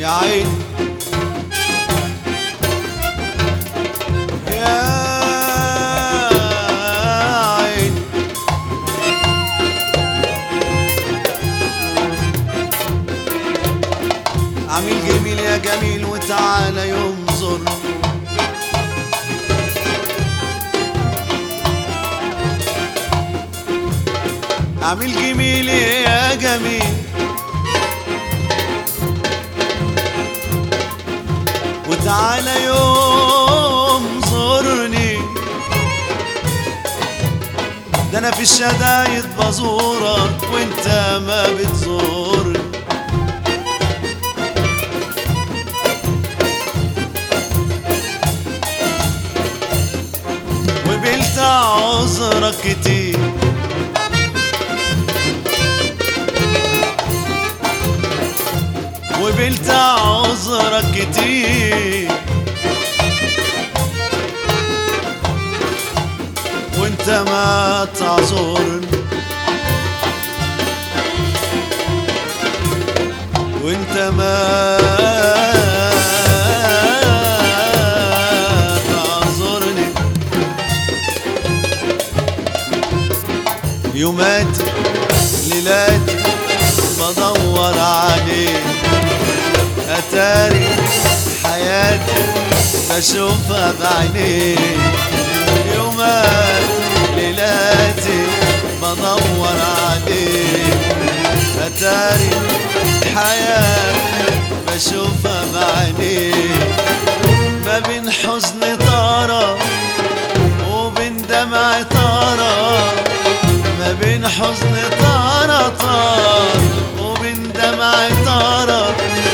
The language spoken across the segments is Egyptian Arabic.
يا عين يا عين عميل جميل يا جميل وتعالى ينظر عميل جميل يا جميل وتعالى يوم زورني ده انا في الشدايد بزورك وانت ما بتزورني وقبلت عذرك كتير وقبلت عذرك كتير وانت ما تعذرني وانت ما تعذرني يومات ليلات بدور عليك اتاري حياتي بشوفها بعينيك يومات ليلاتي بدور عليك اتاري حياتي بشوفها بعينيك ما بين حزن طارة وبين دمع طارة ما بين حزن طارة طار وبين دمع طارة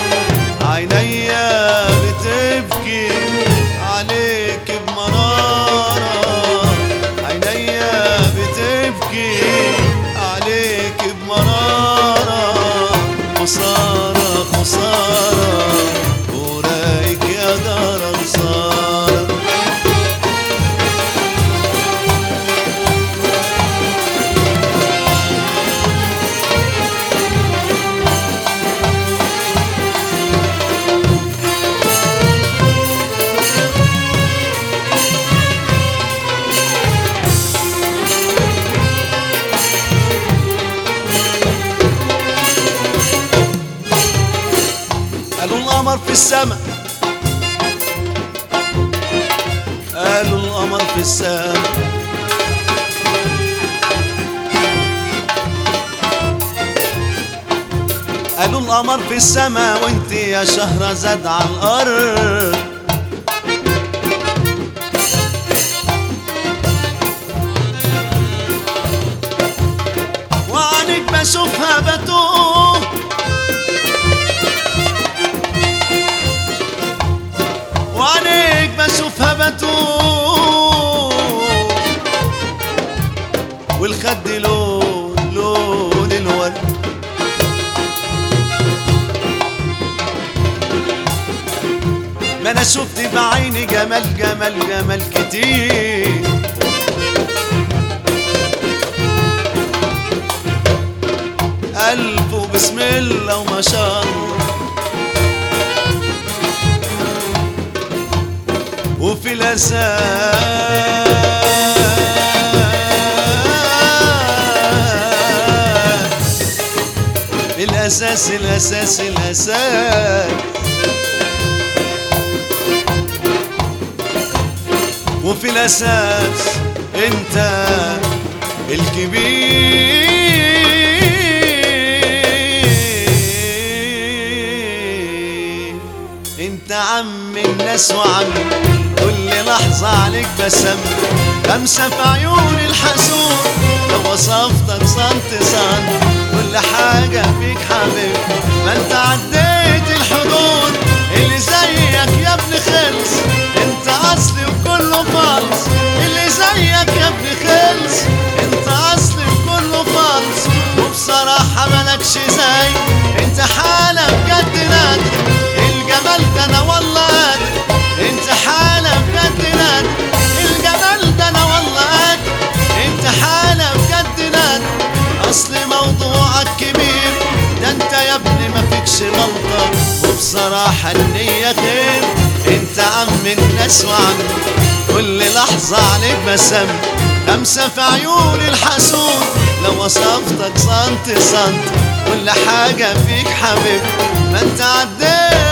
عينيا بتبكي عليك بمرارة عينيا بتبكي عليك بمرارة خسارة خسارة ورايك يا دار خسارة قالوا القمر في السماء قالوا القمر في السماء قالوا القمر في السماء وانت يا شهرزاد على الارض وعنك بشوفها بتوه وعليك بشوفها بتوه والخد لون لون الورد ما انا شفت بعيني جمال جمال جمال كتير ألف وبسم الله وما شاء الله وفي الأساس الأساس الأساس الأساس وفي الأساس أنت الكبير انت عم الناس وعم كل لحظة عليك بسم بمسى في عيون الحسود لو وصفتك صنت صن كل حاجة فيك حبيب ما انت عديت الحدود اللي زيك يا ابن خلص انت اصلي وكله فالص اللي زيك يا ابن خلص انت اصلي وكله فالص وبصراحة ملكش زي انت حالة بجد نادر الجمال ده انا والله قادر انت حالة بجد نادر الجمال ده انا والله قادر انت حالة بجد نادر اصل موضوعك كبير ده انت يا ابني ما فيكش وبصراحة النية خير انت عم الناس وعم كل لحظة عليك بسم خمسة في عيون الحسود لو وصفتك سنت سنت كل حاجة فيك حبيب ما انت عديت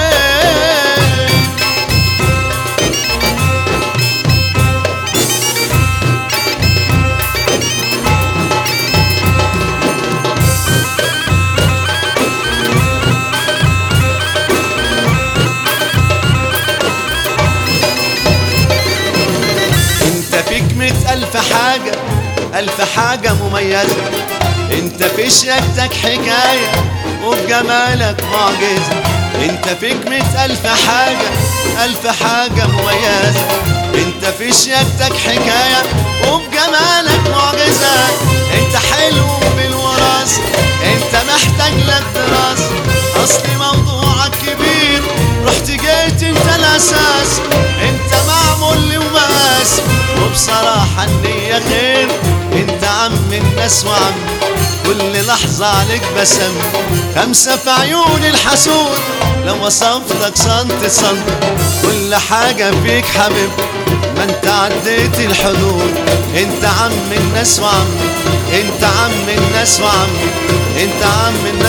انت فيك مئة ألف حاجة ألف حاجة مميزة انت في شياكتك حكاية وبجمالك معجزة انت فيك مئة ألف حاجة ألف حاجة مميزة انت في شياكتك حكاية وبجمالك معجزة انت حلو بالوراثة انت محتاج لك دراسة اصل موضوعك كبير رحت جيت انت الاساس انت معمول لي ومقاس وبصراحة النية خير انت عم الناس وعم كل لحظة عليك بسم خمسة في عيون الحسود لو وصفتك سنت سنت كل حاجة فيك حبيب ما انت عديت الحدود انت عم الناس وعم انت عم الناس وعم انت عم الناس